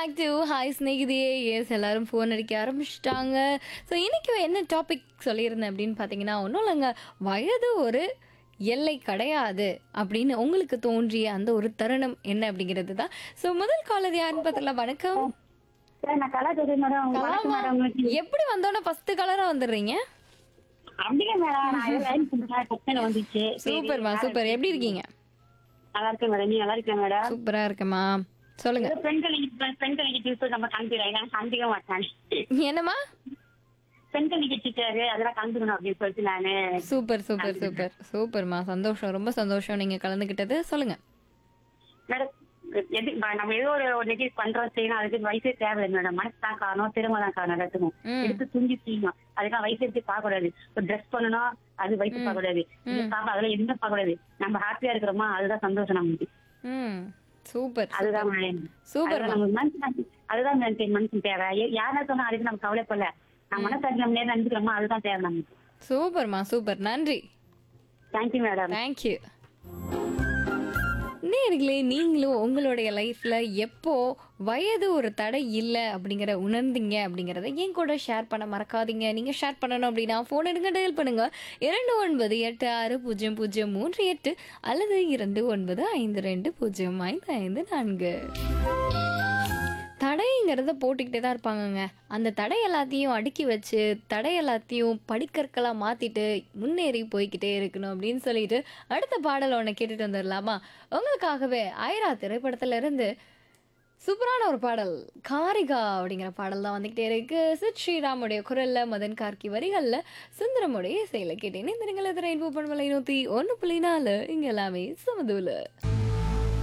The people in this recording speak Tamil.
Back to hi Snehithiye yes எல்லாரும் ஃபோன் அடிக்க ஆரம்பிச்சிட்டாங்க ஸோ இன்னைக்கு என்ன டாபிக் சொல்லியிருந்தேன் அப்படின்னு பார்த்தீங்கன்னா ஒன்றும் இல்லைங்க வயது ஒரு எல்லை கிடையாது அப்படின்னு உங்களுக்கு தோன்றிய அந்த ஒரு தருணம் என்ன அப்படிங்கிறது தான் ஸோ முதல் காலர் யாருன்னு பார்த்தலாம் வணக்கம் சார் நான் கலா ஜோதி மேடம் வணக்கம் மேடம் உங்களுக்கு எப்படி வந்தோன்னே ஃபர்ஸ்ட் கலரா வந்துடுறீங்க அப்படியே மேடம் நான் ஏதோ லைன் கொடுத்தேன் பிரச்சனை வந்துச்சு சரி, சூப்பர்மா சூப்பர் எப்படி இருக்கீங்க நல்லா இருக்கேன் மேடம் நீ நல்லா இருக்கேன் மேடம் சூப்பரா இருக்கேம்மா சொல்லுங்க ஏதோ பெண்கள் நிகழ்ச்சி பெண்கள் நிகழ்ச்சி நம்ம கலந்துக்கிறேன் நான் கலந்துக்க மாட்டேன் என்னம்மா பெண்கள் நிகழ்ச்சிக்காரு அதெல்லாம் கலந்துக்கணும் அப்படின்னு சொல்லிட்டு நானு சூப்பர் சூப்பர் சூப்பர் சூப்பர்மா சந்தோஷம் ரொம்ப சந்தோஷம் நீங்க கலந்துக்கிட்டது சொல்லுங்க மேடம் எது ம- நம்ம ஏதோ ஒரு ஒரு நிகழ்ச்சி பண்றோம் செய்யணும் அதுக்கு வயசே தேவையில்லை மேடம் மனசு தான் காரணம் திறமை தான் காரணம் எல்லாத்துக்கும் ம். எடுத்து துஞ்சி செய்யணும் அதுக்கெல்லாம் வயசு எடுத்து பார்க்க கூடாது ஒரு ட்ரெஸ் பண்ணணும் அது வயசு பார்க்க கூடாது இது சாப்பிட அதெல்லாம் எதுவும் பார்க்க கூடாது நம்ம ஹாப்பியா இருக்கிறோமா அதுதான் சந்தோஷம் நமக்கு ம் சூப்பர் அதுதான் மேடம். சூப்பர் அதுதான் நமக்கு மனுஷன் அதுதான் மனுஷன் மனுஷன் தேவை எ- யாரா சொன்னா அதுக்கு நம்ம கவலைப்படல நம்ம மனசாட்சி நம்ம நேரம் நினைச்சுக்கிறோமா அதுதான் தேவை நமக்கு சூப்பர்மா சூப்பர் நன்றி தேங்க்யூ மேடம் தேங்க்யூ நேர்களே நீங்களும் உங்களுடைய லைஃப்ல எப்போ வயது ஒரு தடை இல்லை அப்படிங்கிற உணர்ந்தீங்க அப்படிங்கிறத என் கூட ஷேர் பண்ண மறக்காதீங்க நீங்க ஷேர் பண்ணணும் அப்படின்னா ஃபோன் எடுங்க டயல் பண்ணுங்க இரண்டு ஒன்பது எட்டு ஆறு பூஜ்ஜியம் பூஜ்ஜியம் மூன்று எட்டு அல்லது இரண்டு ஒன்பது ஐந்து ரெண்டு பூஜ்ஜியம் ஐந்து ஐந்து நான்கு தடைங்கிறத போட்டுக்கிட்டே தான் இருப்பாங்கங்க அந்த தடை எல்லாத்தையும் அடுக்கி வச்சு தடை எல்லாத்தையும் படிக்கற்களாக மாற்றிட்டு முன்னேறி போய்க்கிட்டே இருக்கணும் அப்படின்னு சொல்லிட்டு அடுத்த பாடல் ஒன்று கேட்டுட்டு வந்துடலாமா உங்களுக்காகவே ஐரா திரைப்படத்துல இருந்து சூப்பரான ஒரு பாடல் காரிகா அப்படிங்கிற பாடல் தான் வந்துக்கிட்டே இருக்கு சித் ஸ்ரீராமுடைய குரல்ல மதன் கார்கி வரிகள்ல சுந்தரமுடைய இசையில கேட்டேன் இந்த நீங்கள் ரெயின்போ பண்பலை நூற்றி ஒன்று புள்ளி நாலு இங்கே எல்லாமே சமதூல